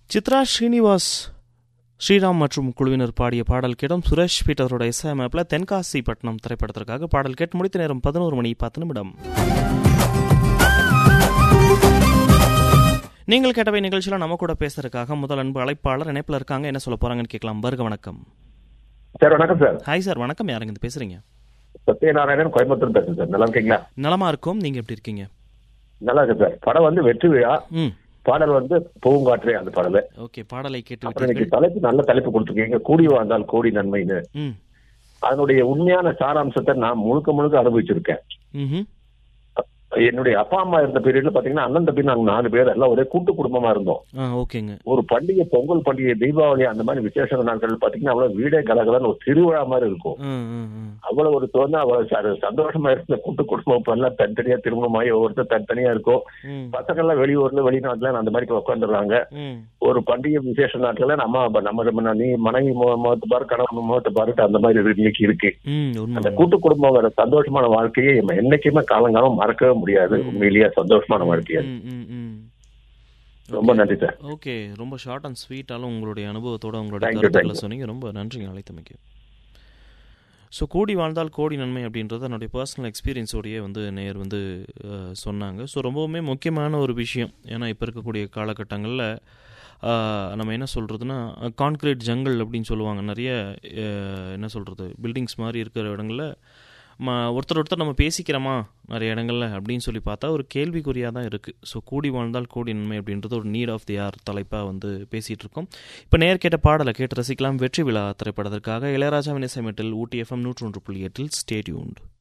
சித்ரா ஸ்ரீனிவாஸ் ஸ்ரீராம் மற்றும் குழுவினர் பாடிய பாடல் கேட்டும் சுரேஷ் பீட்டரோட இசையமைப்பில் தென்காசி பட்டினம் திரைப்படத்திற்காக பாடல் கேட்டு முடித்த நேரம் பதினோரு மணி பத்து நிமிடம் நீங்கள் கேட்டவை நிகழ்ச்சியில் நம்ம கூட பேசுறதுக்காக முதல் அன்பு அழைப்பாளர் இணைப்பில் இருக்காங்க என்ன சொல்ல போறாங்கன்னு கேட்கலாம் வருக வணக்கம் சார் வணக்கம் சார் ஹாய் சார் வணக்கம் யாருங்க இது பேசுறீங்க சத்யநாராயணன் கோயம்புத்தூர் பேசுறேன் சார் நல்லா இருக்கீங்களா நலமா இருக்கும் நீங்க எப்படி இருக்கீங்க நல்லா இருக்கு சார் படம் வந்து வெற்றி விழா ம் பாடல் வந்து பூங்காற்றே அந்த பாடல் ஓகே பாடலை கேட்டு அப்புறம் இன்னைக்கு விட்டீர்கள் தலைப்பு நல்ல தலைப்பு கொடுத்துருக்கீங்க கூடி வாழ்ந்தால் கோடி நன்மைன்னு ம் அதனுடைய உண்மையான சாராம்சத்தை நான் முழுக்க முழுக்க அனுபவிச்சிருக்கேன் ம் என்னுடைய அப்பா அம்மா இருந்த பீரியட்ல பாத்தீங்கன்னா அண்ணன் தம்பி நாங்க நாலு பேர் எல்லாம் ஒரே கூட்டு குடும்பமா இருந்தோம் ஆ ஓகேங்க ஒரு பண்டிகை பொங்கல் பண்டிகை தீபாவளி அந்த மாதிரி விசேஷ நாட்கள் பாத்தீங்கன்னா அவ்வளவு வீடே கலகலன்னு ஒரு திருவிழா மாதிரி இருக்கும் ம் ம் ம் அவ்வளவு ஒரு தோணு அவ்வளவு ச- சந்தோஷமா இருந்த கூட்டு குடும்பம் இப்ப எல்லாம் தனித்தனியா திருமணமாயி ஒவ்வொருத்தர் தனித்தனியா இருக்கும் ம் பசங்க எல்லாம் வெளியூர்ல வெளிநாட்டுல அந்த மாதிரி உட்காந்துடுறாங்க ம் ஒரு பண்டிகை விசேஷ நாட்கள்ல நம்ம அப்ப நம்ம நம்ம நீ மனைவி மு- முகத்து பாரு கணவன் முகத்து பாருட்டு அந்த மாதிரி இருக்கு- இன்னைக்கு இருக்கு ம் உண்மை அந்த கூட்டு குடும்பங்கிற சந்தோஷமான வாழ்க்கையை நம்ம என்னைக்குமே காலங்காலம் மறக்கவே முடியாது உண்மையிலேயே சந்தோஷமான வாழ்க்கையை ம் ம் ம் ரொம்ப நன்றி சார் ஓகே ரொம்ப ஷார்ட் அண்ட் ஸ்வீட்டாலும் உங்களுடைய அனுபவத்தோட உங்களுடைய Thank you, கருத்துக்களை thank you. சொன்னீங்க ரொம்ப நன்றிங்க அழைத்தமைக்கு ஸோ கூடி வாழ்ந்தால் கோடி நன்மை அப்படின்றது என்னுடைய பர்சனல் எக்ஸ்பீரியன்ஸோடையே வந்து நேர் வந்து அஹ், சொன்னாங்க ஸோ ரொம்பவுமே முக்கியமான ஒரு விஷயம் ஏன்னா இப்போ இருக்கக்கூடிய காலகட்டங்களில் நம்ம என்ன சொல்கிறதுனா கான்கிரீட் ஜங்கல் அப்படின்னு சொல்லுவாங்க நிறைய அஹ், என்ன சொல்கிறது பில்டிங்ஸ் மாதிரி இருக்கிற இடங்களில் ம ஒருத்தர் ஒருத்தர் நம்ம பேசிக்கிறோமா நிறைய இடங்கள்ல அப்படின்னு சொல்லி பார்த்தா ஒரு கேள்விக்குறியாக தான் இருக்குது ஸோ கூடி வாழ்ந்தால் கோடி நன்மை அப்படின்றது ஒரு நீட் ஆஃப் தி ஆர் தலைப்பாக வந்து பேசிகிட்டு இருக்கோம் இப்போ நேர் கேட்ட பாடலை கேட்டு ரசிக்கலாம் வெற்றி விழா திரைப்படத்திற்காக இளையராஜாவின் இசைமேட்டில் ஊட்டி எஃப்எம் நூற்றொன்று புள்ளி எட்டில் ஸ்டேடியூண்ட்